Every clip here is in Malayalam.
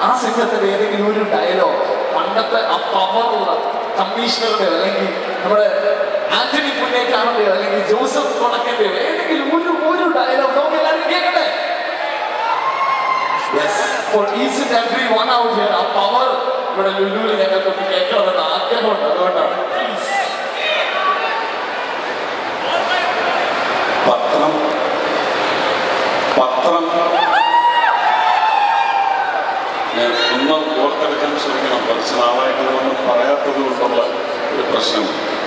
ആ സിനിമത്തിന്റെ ഏതെങ്കിലും ഒരു ഡയലോഗ് പണ്ടത്തെ ആ പവറുള്ള കമ്മീഷണറുടെയോ അല്ലെങ്കിൽ നമ്മുടെ ആന്റണി പുന്നേക്കാണന്റെയോ അല്ലെങ്കിൽ ജോസഫ് കൊടക്കന്റെയോ ഏതെങ്കിലും ഒരു ഒരു ഡയലോഗ് നമുക്ക് എല്ലാവരും കേൾക്കട്ടെ yes for each and every one out here ആ പവർ ഇവിടെ ലുലുവിൽ ഞങ്ങൾക്കൊക്കെ കേൾക്കണമെന്ന് ആഗ്രഹമുണ്ട് അതുകൊണ്ടാണ് പ്ലീസ് പത്രം പത്രം ഞാൻ ഒന്ന് ഓർത്തെടുക്കാൻ ശ്രമിക്കണം കുറച്ച് നാളായിട്ട് ഒന്നും പറയാത്തത് കൊണ്ടുള്ള ഒരു പ്രശ്നം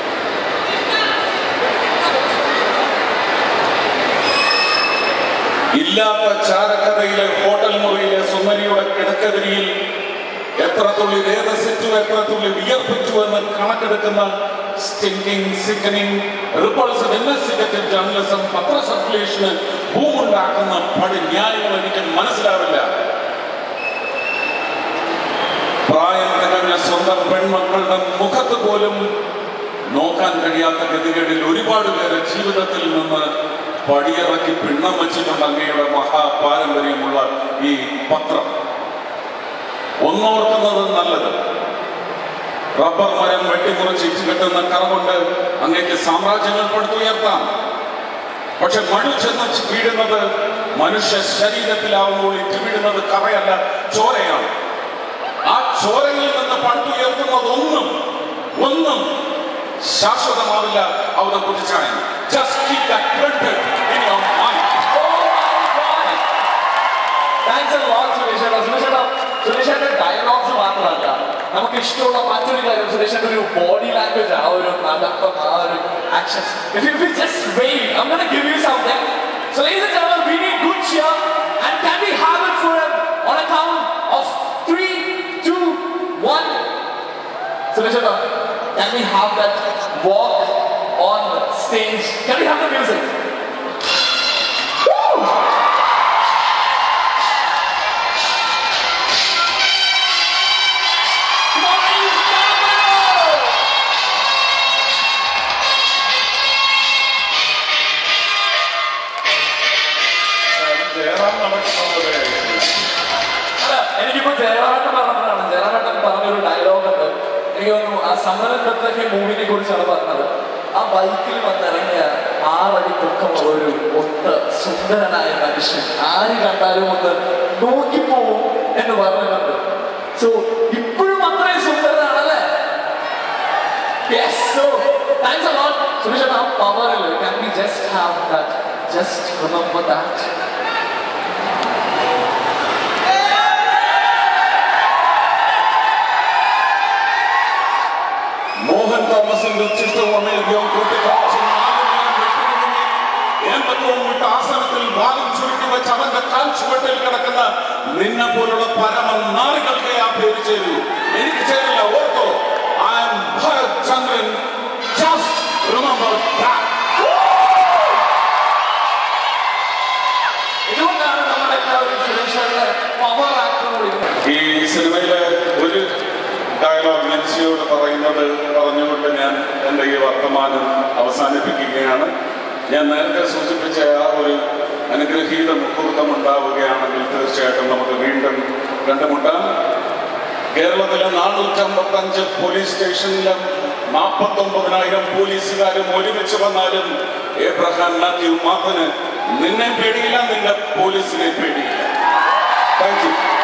ഇല്ലാത്ത ചാരക്കഥയിലെ ഹോട്ടൽ മുറിയിലെ സുന്ദരിയുടെ കിടക്കതിരിയിൽ എത്ര തുള്ളി രേതസിറ്റു എത്ര തുള്ളി വിയർപ്പിച്ചു എന്ന് കണക്കെടുക്കുന്ന stinking sickening repulsive investigative journalism പത്ര സർക്കുലേഷന് ഭൂമുണ്ടാക്കുന്ന പടി ന്യായങ്ങൾ എനിക്ക് മനസ്സിലാവില്ല പ്രായം തികഞ്ഞ സ്വന്തം പെൺമക്കളുടെ മുഖത്ത് പോലും നോക്കാൻ കഴിയാത്ത ഗതികേടിൽ ഒരുപാട് പേരെ ജീവിതത്തിൽ നിന്ന് പടിയിറക്കി പിണ്ണം വെച്ചിട്ടുണ്ട് അങ്ങയുടെ മഹാപാരമ്പര്യമുള്ള ഈ പത്രം ഒന്നോർക്കുന്നത് നല്ലത് റബ്ബർ മരം വെട്ടിമുറിച്ച് ഇച്ചു കെട്ടുന്ന കറ കൊണ്ട് അങ്ങേക്ക് സാമ്രാജ്യങ്ങൾ പടുത്തുയർത്താം പക്ഷെ മഴ ചെന്ന് വീഴുന്നത് മനുഷ്യ ശരീരത്തിലാവുമ്പോൾ ഇറ്റു വീഴുന്നത് കറയല്ല ചോരയാണ് ആ ചോരയിൽ നിന്ന് പടുത്തുയർത്തുന്നത് ഒന്നും ഒന്നും ശാശ്വതമാവില്ല അവിടെ കുറിച്ചാണ് just keep that printed in your mind thanks lot സുരേഷേട്ടാ സുരേഷേട്ടാ സുരേഷേട്ടൻ ഡയലോഗ്സ് മാത്രമല്ല നമുക്ക് ഇഷ്ടമുള്ള മറ്റൊരു കാര്യം സുരേഷേട്ടൻ ഒരു ബോഡി ലാംഗ്വേജ് ആ ഒരു നടത്തം ആ ഒരു actions if you just wait I gonna give you something so ladies and gentlemen we need good cheer and can we have it for on a count of 3 2 1 സുരേഷേട്ടാ can we have that walk on stage can we have the music Woo! Come on, ladies and gentlemen! Jayaram നടക്കുന്നത് അല്ല, എനിക്കിപ്പോ ജയറാമേട്ടൻ പറഞ്ഞപ്പോഴാണ് ജയറാമേട്ടൻ പറഞ്ഞൊരു ഡയലോഗ് ഉണ്ട് എനിക്ക് തോന്നുന്നു ആ സമരത്തെ മൂവിനെ കുറിച്ചാണ് പറഞ്ഞത് ആ ബൈക്കിൽ വന്നിറങ്ങിയ ആറടി പൊക്കമുള്ള ഒരു ഒത്ത സുന്ദരനായ മനുഷ്യൻ ആര് കണ്ടാലും ഒന്ന് നോക്കിപ്പോവും എന്ന് പറഞ്ഞിട്ടുണ്ട് സോ ഇപ്പോഴും അത്രയും സുന്ദരനാണല്ലേ Yes, so thanks a lot. Suresh, our power, can we just have that? Just remember that. Mohan തോമസിന്റെ ഉച്ചിഷ്ടവും അമേരിക്കയും കൂട്ടിക്കാഴ്ച ഏമ്പത്തവും വിട്ട ആസനത്തിൽ വാലും ചുരുട്ടി വെച്ച് അവന്റെ കാൽ ചുവട്ടിൽ കിടക്കുന്ന നിന്നെ പോലുള്ള പരമ നാറികൾക്ക് ആ പേര് ചേരൂ എനിക്ക് ചേരില്ല ഓർത്തോ I'm Bharath Chandran just remember that ഇതുകൊണ്ടാണ് നമ്മളെല്ലാവരും സുരേഷയുടെ പവർ ആക്ടർ വിളിക്കുന്നത് ഈ സിനിമയിലെ ഒരു ഡയലോഗ് നെൻസിയോട് പറയുന്നത് പറഞ്ഞുകൊണ്ട് ഞാൻ എൻ്റെ ഈ വർത്തമാനം അവസാനിപ്പിക്കുകയാണ് ഞാൻ നേരത്തെ സൂചിപ്പിച്ച ആ ഒരു അനുഗ്രഹീത മുഹൂർത്തം ഉണ്ടാവുകയാണെങ്കിൽ തീർച്ചയായിട്ടും നമുക്ക് വീണ്ടും കണ്ടുമുട്ടാം കേരളത്തിലെ നാനൂറ്റമ്പത്തഞ്ച് പോലീസ് സ്റ്റേഷനിലും നാൽപ്പത്തൊമ്പതിനായിരം പോലീസുകാരും ഒരുമിച്ച് വന്നാലും ഏബ്രഹാം മാത്യു മാത്തന് നിന്നെ പേടിയില്ല നിന്റെ പോലീസിനെ പേടിയില്ല താങ്ക് യു